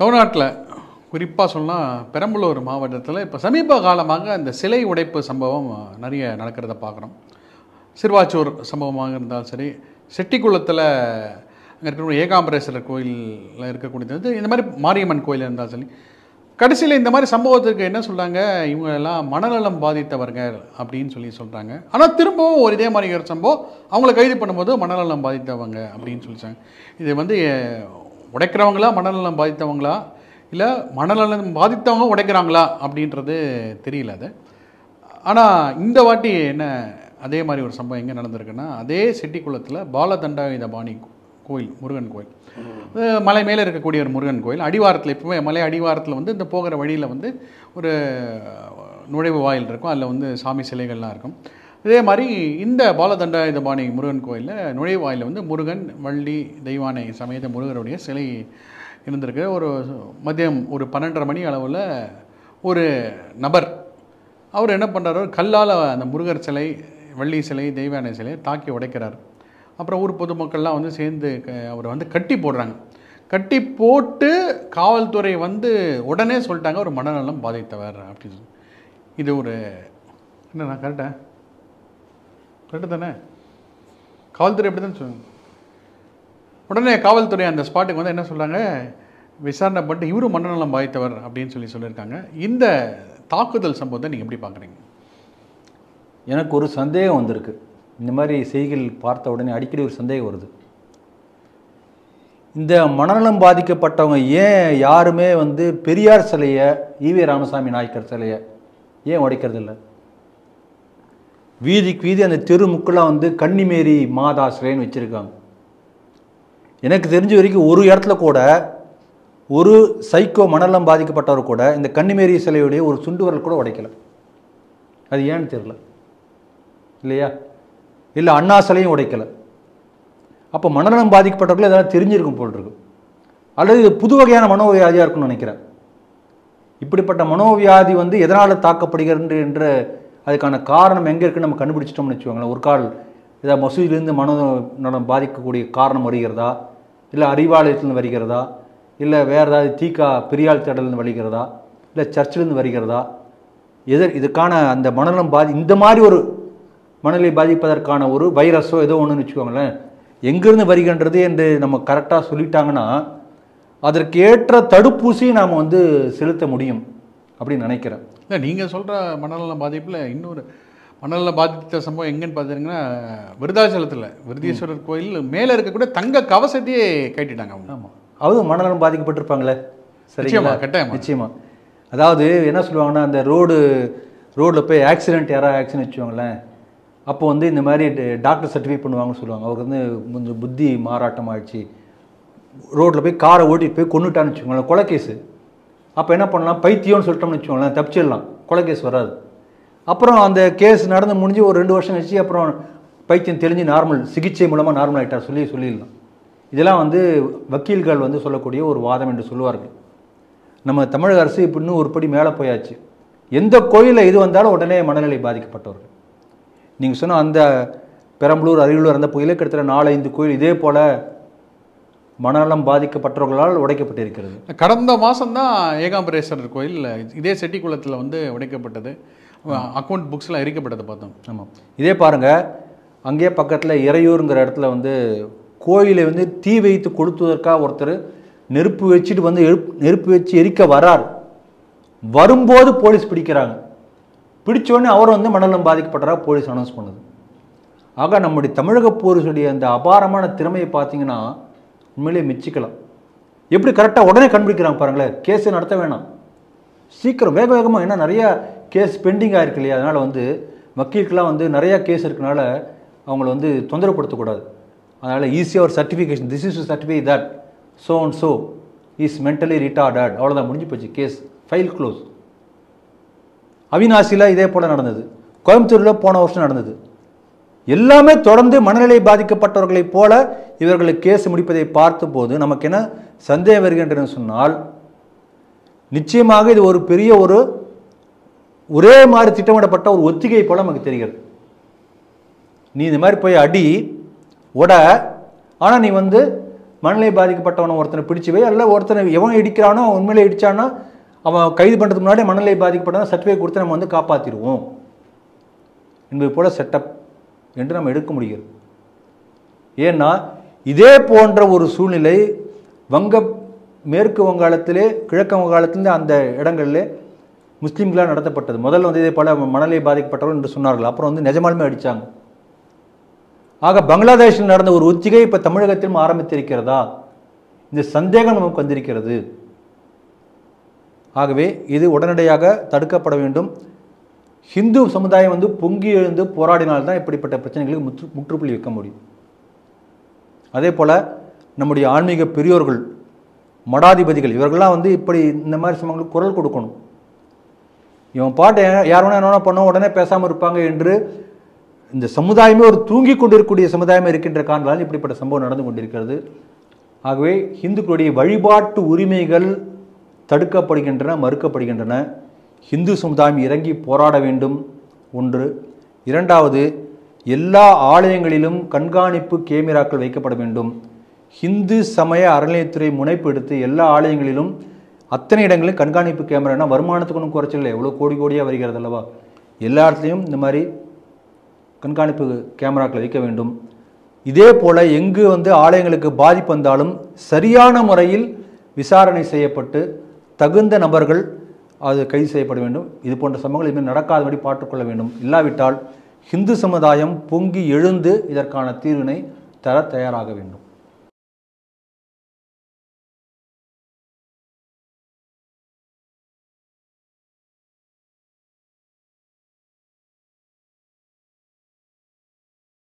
தமிழ்நாட்டில் குறிப்பாக சொன்னால் பெரம்பலூர் மாவட்டத்தில் இப்போ சமீப காலமாக இந்த சிலை உடைப்பு சம்பவம் நிறைய நடக்கிறத பார்க்குறோம் சிறுவாச்சூர் சம்பவமாக இருந்தாலும் சரி செட்டிக்குளத்தில் அங்கே இருக்கக்கூடிய ஏகாம்பரேஸ்வரர் கோயிலில் இருக்கக்கூடியது இந்த மாதிரி மாரியம்மன் கோயில் இருந்தாலும் சரி கடைசியில் இந்த மாதிரி சம்பவத்துக்கு என்ன சொல்கிறாங்க இவங்க எல்லாம் மனநலம் பாதித்தவர்கள் அப்படின்னு சொல்லி சொல்கிறாங்க ஆனால் திரும்பவும் ஒரு இதே மாதிரி ஒரு சம்பவம் அவங்கள கைது பண்ணும்போது மனநலம் பாதித்தவங்க அப்படின்னு சொல்லிச்சாங்க இது வந்து அஹ், உடைக்கிறவங்களா மனநலம் பாதித்தவங்களா இல்லை மனநலம் பாதித்தவங்க உடைக்கிறாங்களா அப்படின்றது தெரியல அது ஆனால் இந்த வாட்டி என்ன அதே மாதிரி ஒரு சம்பவம் எங்கே நடந்திருக்குன்னா அதே செட்டிக்குளத்தில் பாலதண்டாயுதபாணி கோயில் முருகன் கோயில் அது மலை மேலே இருக்கக்கூடிய ஒரு முருகன் கோயில் அடிவாரத்தில் எப்பவுமே மலை அடிவாரத்தில் வந்து இந்த போகிற வழியில் வந்து ஒரு நுழைவு வாயில் இருக்கும் அதில் வந்து சாமி சிலைகள்லாம் இருக்கும் இதே மாதிரி இந்த பாலதண்டாயுதபாணி முருகன் கோயிலில் நுழைவு வாயிலில் வந்து முருகன் வள்ளி தெய்வானை சமேத முருகருடைய சிலை இருந்திருக்கு ஒரு மதியம் ஒரு பன்னெண்டரை மணி அளவில் ஒரு நபர் அவர் என்ன பண்ணுறாரு கல்லால் அந்த முருகர் சிலை வள்ளி சிலை தெய்வானை சிலையை தாக்கி உடைக்கிறார் அப்புறம் ஊர் பொதுமக்கள்லாம் வந்து சேர்ந்து க- அவரை வந்து கட்டி போடுறாங்க கட்டி போட்டு காவல்துறை வந்து உடனே சொல்லிட்டாங்க ஒரு மனநலம் பாதித்தவர் அப்படின்னு சொல்லி. இது ஒரு என்ன நான் கரெக்டா கரெக்டு தானே காவல்துறை எப்படி தான் சொல்லுங்க உடனே காவல்துறை அந்த ஸ்பாட்டுக்கு வந்து என்ன சொல்றாங்க விசாரணை பண்ணிட்டு இவரும் மனநலம் பாதித்தவர் அப்படின்னு சொல்லி சொல்லியிருக்காங்க இந்த தாக்குதல் சம்பவத்தை நீங்கள் எப்படி பார்க்குறீங்க எனக்கு ஒரு சந்தேகம் வந்திருக்கு இந்த மாதிரி செய்திகள் பார்த்த உடனே அடிக்கடி ஒரு சந்தேகம் வருது இந்த மனநலம் பாதிக்கப்பட்டவங்க ஏன் யாருமே வந்து பெரியார் சிலையை ஈவி ராமசாமி நாயக்கர் சிலையை ஏன் உடைக்கிறது இல்லை வீதிக்கு வீதி அந்த தெருமுக்கெல்லாம் வந்து கன்னிமேரி மாதா சிலைன்னு வச்சுருக்காங்க எனக்கு தெரிஞ்ச வரைக்கும் ஒரு இடத்துல கூட ஒரு சைக்கோ மனநலம் பாதிக்கப்பட்டவர் கூட இந்த கன்னிமேரி சிலையுடைய ஒரு சுண்டு விரல் கூட உடைக்கல அது ஏன்னு தெரியல இல்லையா இல்லை அண்ணா சிலையும் உடைக்கல அப்போ மனநலம் பாதிக்கப்பட்டவர்கள் எதாவது தெரிஞ்சிருக்கும் போல் இருக்கு அல்லது இது புது வகையான மனோவியாதியாக இருக்கும்னு நினைக்கிறேன் இப்படிப்பட்ட மனோவியாதி வந்து எதனால் தாக்கப்படுகிறது என்ற அதுக்கான காரணம் எங்கே இருக்குன்னு நம்ம கண்டுபிடிச்சிட்டோம்னு வச்சுக்கோங்களேன் ஒரு கால் ஏதாவது மசூதியிலேருந்து மனநலம் பாதிக்கக்கூடிய காரணம் வருகிறதா இல்லை அறிவாலயத்திலிருந்து வருகிறதா இல்லை வேறு ஏதாவது தீக்கா பெரியாள் தேடலேருந்து வருகிறதா இல்லை சர்ச்சிலேருந்து வருகிறதா எதர் இதுக்கான அந்த மனநலம் பாதி இந்த மாதிரி ஒரு மனநிலை பாதிப்பதற்கான ஒரு வைரஸோ ஏதோ ஒன்றுன்னு வச்சுக்கோங்களேன் எங்கேருந்து வருகின்றது என்று நம்ம கரெக்டாக சொல்லிட்டாங்கன்னா அதற்கு ஏற்ற தடுப்பூசி நாம் வந்து செலுத்த முடியும் அப்படின்னு நினைக்கிறேன் இல்லை நீங்கள் சொல்கிற மனநலம் பாதிப்பில் இன்னொரு மனநலம் பாதித்த சம்பவம் எங்கன்னு பார்த்தீங்கன்னா விருதாச்சலத்தில் விருதீஸ்வரர் கோயில் மேலே இருக்கக்கூடிய தங்க கவசத்தையே கட்டிட்டாங்க அவங்க ஆமாம் அதுவும் மனநலம் பாதிக்கப்பட்டிருப்பாங்களே நிச்சயமா, கட்டாயமா. நிச்சயமா அதாவது என்ன சொல்லுவாங்கன்னா அந்த ரோடு ரோட்டில் போய் ஆக்சிடென்ட் யாராவது ஆக்சிடென்ட் வச்சுக்கோங்களேன் அப்போ வந்து இந்த மாதிரி டாக்டர் சர்டிஃபை பண்ணுவாங்கன்னு சொல்லுவாங்க அவருக்கு வந்து கொஞ்சம் புத்தி மாறாட்டம் ஆயிடுச்சு ரோட்டில் போய் காரை ஓட்டிட்டு போய் கொண்டுட்டான்னு வச்சுக்கோங்களேன் கொலைகேஸு அப்போ என்ன பண்ணலாம் பைத்தியம்னு சொல்லிட்டோம்னு வச்சுக்கோங்களேன் தப்பிச்சிடலாம் கொலைகேஸ் வராது அப்புறம் அந்த கேஸ் நடந்து முடிஞ்சு ஒரு ரெண்டு வருஷம் கழிச்சு அப்புறம் பைத்தியம் தெரிஞ்சு நார்மல் சிகிச்சை மூலமாக நார்மல் ஆகிட்டார் சொல்லி சொல்லிடலாம் இதெல்லாம் வந்து வக்கீல்கள் வந்து சொல்லக்கூடிய ஒரு வாதம் என்று சொல்லுவார்கள் நம்ம தமிழக அரசு இப்போ இன்னும் ஒரு படி மேலே போயாச்சு எந்த கோயிலில் இது வந்தாலும் உடனே மனநிலை பாதிக்கப்பட்டவர்கள் நீங்கள் சொன்ன அந்த பெரம்பலூர் அரியலூர் அந்த கோயிலே கிட்டத்தட்ட நாலஞ்சு கோயில் இதே போல் மனநலம் பாதிக்கப்பட்டவர்களால் உடைக்கப்பட்டிருக்கிறது கடந்த மாதம்தான் ஏகாம்பரேஸ்வரர் கோயில் இதே செட்டிக்குளத்தில் வந்து உடைக்கப்பட்டது அக்கௌண்ட் புக்ஸ்லாம் எரிக்கப்பட்டதை பார்த்தோம் ஆமாம் இதே பாருங்க அங்கேயே பக்கத்தில் இறையூருங்கிற இடத்துல வந்து கோயிலை வந்து தீ வைத்து கொளுத்துவதற்காக ஒருத்தர் நெருப்பு வச்சுட்டு வந்து எருப்- நெருப்பு வச்சு எரிக்க வரார் வரும்போது போலீஸ் பிடிக்கிறாங்க பிடிச்ச உடனே அவர் வந்து மனநலம் பாதிக்கப்பட்டதா போலீஸ் அனௌன்ஸ் பண்ணுது ஆக நம்முடைய தமிழக போலீஸுடைய அந்த அபாரமான திறமையை பார்த்தீங்கன்னா உண்மையிலேயே மிச்சிக்கலாம் எப்படி கரெக்டாக உடனே கண்டுபிடிக்கிறாங்க பாருங்களேன் கேஸை நடத்த வேணாம் சீக்கிரம் வேக வேகமாக ஏன்னா நிறைய கேஸ் பெண்டிங் ஆயிருக்கு இல்லையா அதனால் வந்து வக்கீலுக்கெல்லாம் வந்து நிறையா கேஸ் இருக்கனால அவங்கள வந்து தொந்தரவுப்படுத்தக்கூடாது அதனால் ஈஸியாக ஒரு certification this is certify that so and so is mentally retarded அவ்வளோதான் முடிஞ்சு போச்சு கேஸ் ஃபைல் க்ளோஸ் அவினாசியில் இதே போல் நடந்தது கோயம்புத்தூரில் போன வருஷம் நடந்தது எல்லாமே தொடர்ந்து மனநிலை பாதிக்கப்பட்டவர்களைப் போல இவர்களை கேஸ் முடிப்பதை பார்த்தபோது நமக்கு என்ன சந்தேகம் வருகின்றதுன்னு சொன்னால் நிச்சயமாக இது ஒரு பெரிய ஒரு ஒரே மாதிரி திட்டமிடப்பட்ட ஒரு ஒத்திகை போல நமக்கு தெரிகிறது நீ இந்த மாதிரி போய் அடி உட ஆனால் நீ வந்து மனநிலை பாதிக்கப்பட்டவனை ஒருத்தனை பிடிச்சு வை அல்ல ஒருத்தனை எவன் இடிக்கிறானோ அவன் உண்மையிலே இடிச்சானா அவன் கைது பண்ணுறதுக்கு முன்னாடி மனநிலை பாதிக்கப்பட்டவன் சர்டிஃபிகேட் கொடுத்து நம்ம வந்து காப்பாற்றிடுவோம் என்பது போல செட்டப் என்று நம்ம எடுக்க முடிகிறது ஏன்னா இதே போன்ற ஒரு சூழ்நிலை வங்க மேற்கு வங்காளத்திலே கிழக்கு வங்காளத்திலே அந்த இடங்களிலே முஸ்லீம்களால் நடத்தப்பட்டது முதல்ல வந்து இதே போல மணலை பாதிக்கப்பட்டவர்கள் என்று சொன்னார்கள் அப்புறம் வந்து நிஜமாலுமே அடித்தாங்க ஆக பங்களாதேஷில் நடந்த ஒரு ஒத்திகை இப்போ தமிழகத்திலும் ஆரம்பித்திருக்கிறதா இந்த சந்தேகம் நமக்கு வந்திருக்கிறது ஆகவே இது உடனடியாக தடுக்கப்பட வேண்டும் ஹிந்து சமுதாயம் வந்து பொங்கி எழுந்து போராடினால்தான் இப்படிப்பட்ட பிரச்சனைகளுக்கு முற்று முற்றுப்புள்ளி வைக்க முடியும் அதே போல் நம்முடைய ஆன்மீக பெரியோர்கள் மடாதிபதிகள் இவர்கள்லாம் வந்து இப்படி இந்த மாதிரி சமயங்களுக்கு குரல் கொடுக்கணும் இவன் பாட்டு யார் வேணா என்ன வேணா பண்ணோம் உடனே பேசாமல் இருப்பாங்க என்று இந்த சமுதாயமே ஒரு தூங்கி கொண்டிருக்கக்கூடிய சமுதாயமே இருக்கின்ற காரணத்தால் இப்படிப்பட்ட சம்பவம் நடந்து கொண்டிருக்கிறது ஆகவே இந்துக்களுடைய வழிபாட்டு உரிமைகள் தடுக்கப்படுகின்றன மறுக்கப்படுகின்றன இந்து சமுதாயம் இறங்கி போராட வேண்டும் ஒன்று இரண்டாவது எல்லா ஆலயங்களிலும் கண்காணிப்பு கேமராக்கள் வைக்கப்பட வேண்டும் இந்து சமய அறநிலையத்துறை முனைப்பு எடுத்து எல்லா ஆலயங்களிலும் அத்தனை இடங்களிலும் கண்காணிப்பு கேமரானா வருமானத்துக்கு ஒன்றும் குறைச்சல் இல்லை எவ்வளோ கோடி கோடியாக வருகிறது அல்லவா எல்லா இடத்துலையும் இந்த மாதிரி கண்காணிப்பு கேமராக்களை வைக்க வேண்டும் இதே போல் எங்கு வந்து ஆலயங்களுக்கு பாதிப்பு வந்தாலும் சரியான முறையில் விசாரணை செய்யப்பட்டு தகுந்த நபர்கள் அது கைது செய்யப்பட வேண்டும் இது போன்ற சம்பவங்கள் இனிமேல் நடக்காதபடி பார்த்துக்கொள்ள வேண்டும் இல்லாவிட்டால் இந்து சமுதாயம் பொங்கி எழுந்து இதற்கான தீர்வினை தர தயாராக வேண்டும்